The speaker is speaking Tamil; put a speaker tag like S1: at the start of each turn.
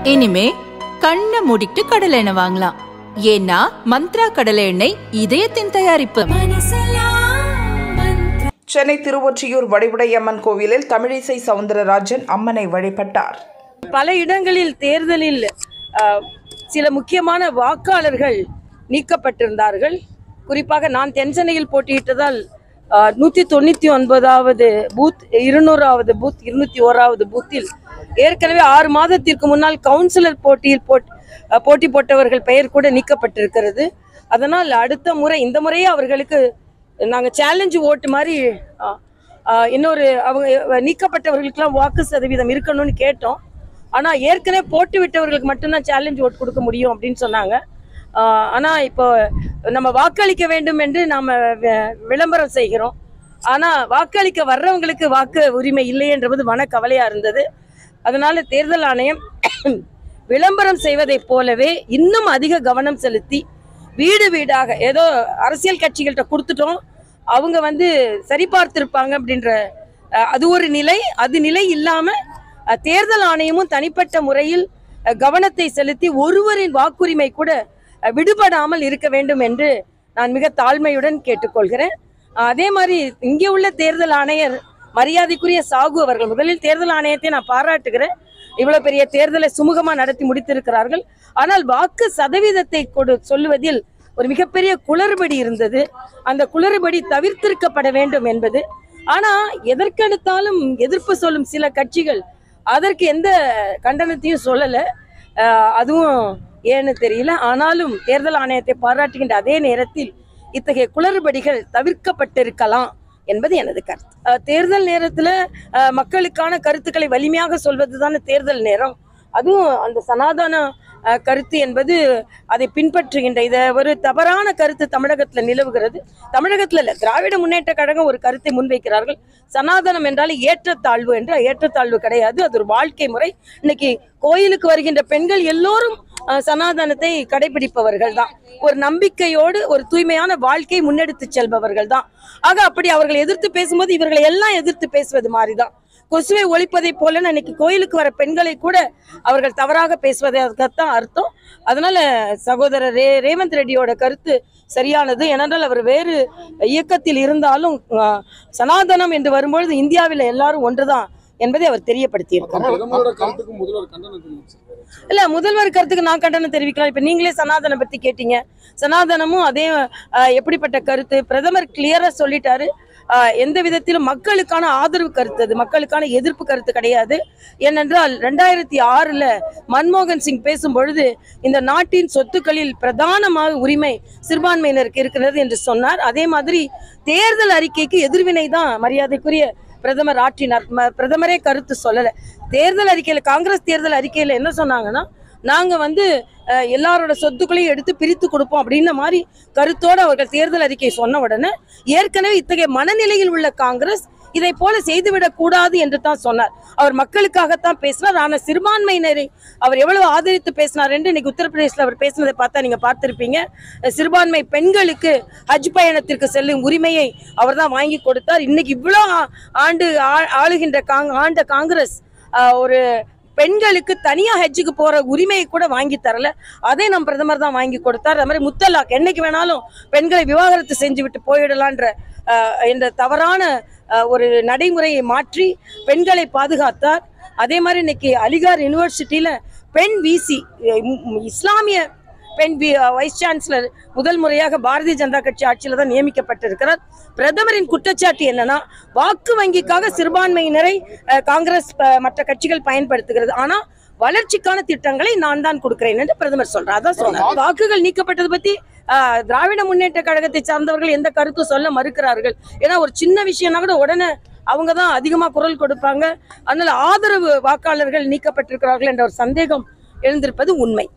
S1: இனிமே கண்ணை மூடிட்டு கடலை எண்ணெய் வாங்கலாம் ஏன்னா மந்த்ரா கடலை எண்ணெய் இதயத்தின் தயாரிப்பு
S2: சென்னை திருவொற்றியூர் வடிவுடையம்மன் கோவிலில் தமிழிசை சவுந்தரராஜன் அம்மனை வழிபட்டார்
S3: பல இடங்களில் தேர்தலில் அஹ், சில முக்கியமான வாக்காளர்கள் நீக்கப்பட்டிருந்தார்கள் குறிப்பாக நான் தென்சென்னையில் போட்டியிட்டதால் நூற்றி தொண்ணூற்றி ஒன்பதாவது பூத் இருநூறாவது பூத் இருநூத்தி ஓராவது பூத்தில் ஏற்கனவே ஆறு மாதத்திற்கு முன்னால் கவுன்சிலர் போட்டியில் போட் அஹ், போட்டி போட்டவர்கள் பெயர் கூட நீக்கப்பட்டிருக்கிறது அதனால் அடுத்த முறை இந்த முறையே அவர்களுக்கு நாங்கள் சேலஞ்சு ஓட்டு மாதிரி அஹ், அஹ், இன்னொரு அவங்க நீக்கப்பட்டவர்களுக்கெல்லாம் வாக்கு சதவீதம் இருக்கணும்னு கேட்டோம் ஆனால் ஏற்கனவே போட்டு விட்டவர்களுக்கு மட்டும்தான் சேலஞ்ச் ஓட்டு கொடுக்க முடியும் அப்படின்னு சொன்னாங்க ஆஹ் ஆனா இப்போ நம்ம வாக்களிக்க வேண்டும் என்று நாம வி- விளம்பரம் செய்கிறோம் ஆனா வாக்களிக்க வர்றவங்களுக்கு வாக்கு உரிமை இல்லை என்றது மன கவலையா இருந்தது அதனால தேர்தல் ஆணையம் விளம்பரம் செய்வதைப் போலவே இன்னும் அதிக கவனம் செலுத்தி வீடு வீடாக ஏதோ அரசியல் கட்சிகள்கிட்ட கொடுத்துட்டோம் அவங்க வந்து சரிபார்த்திருப்பாங்க அப்படின்ற அஹ், அது ஒரு நிலை அது நிலை இல்லாம அஹ், தேர்தல் ஆணையமும் தனிப்பட்ட முறையில் அஹ், கவனத்தை செலுத்தி ஒருவரின் வாக்குரிமை கூட அஹ், விடுபடாமல் இருக்க வேண்டும் என்று நான் மிக தாழ்மையுடன் கேட்டுக்கொள்கிறேன் அஹ், அதே மாதிரி இங்கே உள்ள தேர்தல் ஆணையர் மரியாதைக்குரிய சாகு அவர்கள் முதலில் தேர்தல் ஆணையத்தை நான் பாராட்டுகிறேன் இவ்வளவு பெரிய தேர்தலை சுமூகமா நடத்தி முடித்திருக்கிறார்கள் ஆனால் வாக்கு சதவீதத்தை கொடு சொல்லுவதில் ஒரு மிகப்பெரிய குளறுபடி இருந்தது அந்த குளறுபடி தவிர்த்திருக்கப்பட வேண்டும் என்பது ஆனா எதற்கெடுத்தாலும் எதிர்ப்பு சொல்லும் சில கட்சிகள் அதற்கு எந்த கண்டனத்தையும் சொல்லல அஹ் அதுவும் ஏன்னு தெரியல ஆனாலும் தேர்தல் ஆணையத்தை பாராட்டுகின்ற அதே நேரத்தில் இத்தகைய குளறுபடிகள் தவிர்க்கப்பட்டிருக்கலாம் என்பது எனது கருத்து அஹ் தேர்தல் நேரத்துல அஹ் மக்களுக்கான கருத்துக்களை வலிமையாக சொல்வதுதானே தேர்தல் நேரம் அதுவும் அந்த சனாதன அஹ், கருத்து என்பது அதை பின்பற்றுகின்ற இத ஒரு தவறான கருத்து தமிழகத்துல நிலவுகிறது தமிழகத்துல இல்ல திராவிட முன்னேற்ற கழகம் ஒரு கருத்தை முன்வைக்கிறார்கள் சனாதனம் என்றால் ஏற்றத்தாழ்வு என்று ஏற்றத்தாழ்வு கிடையாது அது ஒரு வாழ்க்கை முறை இன்னைக்கு கோயிலுக்கு வருகின்ற பெண்கள் எல்லோரும் அஹ், சனாதனத்தை கடைபிடிப்பவர்கள் தான் ஒரு நம்பிக்கையோடு ஒரு தூய்மையான வாழ்க்கை முன்னெடுத்து செல்பவர்கள் தான் ஆக அப்படி அவர்கள் எதிர்த்து பேசும்போது இவர்களை எல்லாம் எதிர்த்து பேசுவது மாதிரிதான் கொசுவை ஒழிப்பதை போல இன்னைக்கு கோயிலுக்கு வர பெண்களை கூட அவர்கள் தவறாக பேசுவதற்காகத்தான் அர்த்தம் அதனால சகோதரர் ரே ரேவந்த் ரெட்டியோட கருத்து சரியானது ஏனென்றால் அவர் வேறு இயக்கத்தில் இருந்தாலும் அஹ், சனாதனம் என்று வரும்பொழுது இந்தியாவில் எல்லாரும் ஒன்றுதான் என்பதை அவர் தெரியப்படுத்தியிருக்கிறார்
S4: பிரதமரோட கருத்துக்கு முதல்வர் கண்டனம் தெரிவிச்சிருக்காரு
S3: இல்ல முதல்வர் கருத்துக்கு நான் கண்டனம் தெரிவிக்கலாம் இப்ப நீங்களே சனாதனம் பத்தி கேட்டீங்க சனாதனமும் அதே அஹ், எப்படிப்பட்ட கருத்து பிரதமர் கிளியரா சொல்லிட்டாரு அஹ், எந்த விதத்திலும் மக்களுக்கான ஆதரவு கருத்து அது மக்களுக்கான எதிர்ப்பு கருத்து கிடையாது ஏனென்றால் ரெண்டாயிரத்தி ஆறுல மன்மோகன் சிங் பேசும் பொழுது இந்த நாட்டின் சொத்துக்களில் பிரதானமாக உரிமை சிறுபான்மையினருக்கு இருக்கிறது என்று சொன்னார் அதே மாதிரி தேர்தல் அறிக்கைக்கு எதிர்வினை தான் மரியாதைக்குரிய பிரதமர் ஆற்றினார் ம- பிரதமரே கருத்து சொல்லல தேர்தல் அறிக்கையில காங்கிரஸ் தேர்தல் அறிக்கையில என்ன சொன்னாங்கன்னா நாங்க வந்து அஹ், எல்லாரோட சொத்துக்களையும் எடுத்து பிரித்து கொடுப்போம் அப்படின்ன மாதிரி கருத்தோட அவர்கள் தேர்தல் அறிக்கை சொன்ன உடனே ஏற்கனவே இத்தகைய மனநிலையில் உள்ள காங்கிரஸ் இதை போல செய்துவிடக் கூடாது என்று தான் சொன்னார் அவர் மக்களுக்காகத்தான் பேசினார் ஆனால் சிறுபான்மையினரை அவர் எவ்வளவு ஆதரித்து பேசினார் என்று இன்னைக்கு உத்தரப்பிரதேசத்தில் அவர் பேசினதை பார்த்தா நீங்க பார்த்திருப்பீங்க அஹ், சிறுபான்மை பெண்களுக்கு ஹஜ் பயணத்திற்கு செல்லும் உரிமையை அவர் தான் வாங்கி கொடுத்தார் இன்னைக்கு இவ்வளோ ஆ- ஆண்டு ஆ- ஆளுகின்ற காங் ஆண்ட காங்கிரஸ் ஆஹ், ஒரு பெண்களுக்கு தனியா ஹஜ்ஜுக்கு போற உரிமையை கூட வாங்கி தரல அதை நம் பிரதமர் தான் வாங்கி கொடுத்தார் அது மாதிரி முத்தலாக் என்னைக்கு வேணாலும் பெண்களை விவாகரத்து செஞ்சு விட்டு போயிடலான்ற ஆஹ், என்ற தவறான ஆஹ், ஒரு நடைமுறையை மாற்றி பெண்களை பாதுகாத்தார் அதே மாதிரி இன்னைக்கு அலிகார் யூனிவர்சிட்டியில பெண் விசி இஸ்லாமிய பெண் வி- வைஸ் சான்சலர் முதல் முறையாக பாரதிய ஜனதா கட்சி ஆட்சியில தான் நியமிக்கப்பட்டிருக்கிறார் பிரதமரின் குற்றச்சாட்டு என்னன்னா வாக்கு வங்கிக்காக சிறுபான்மையினரை அஹ், காங்கிரஸ் அஹ், மற்ற கட்சிகள் பயன்படுத்துகிறது ஆனா வளர்ச்சிக்கான திட்டங்களை நான் தான் கொடுக்கிறேன் என்று பிரதமர் சொல்றார் அதான் சொன்னார் வாக்குகள் நீக்கப்பட்டது பத்தி அஹ், திராவிட முன்னேற்ற கழகத்தை சார்ந்தவர்கள் எந்த கருத்தும் சொல்ல மறுக்கிறார்கள் ஏன்னா ஒரு சின்ன விஷயம்னா கூட உடனே அவங்க தான் அதிகமா குரல் கொடுப்பாங்க அதனால ஆதரவு வாக்காளர்கள் நீக்கப்பட்டிருக்கிறார்கள் என்ற ஒரு சந்தேகம் எழுந்திருப்பது உண்மை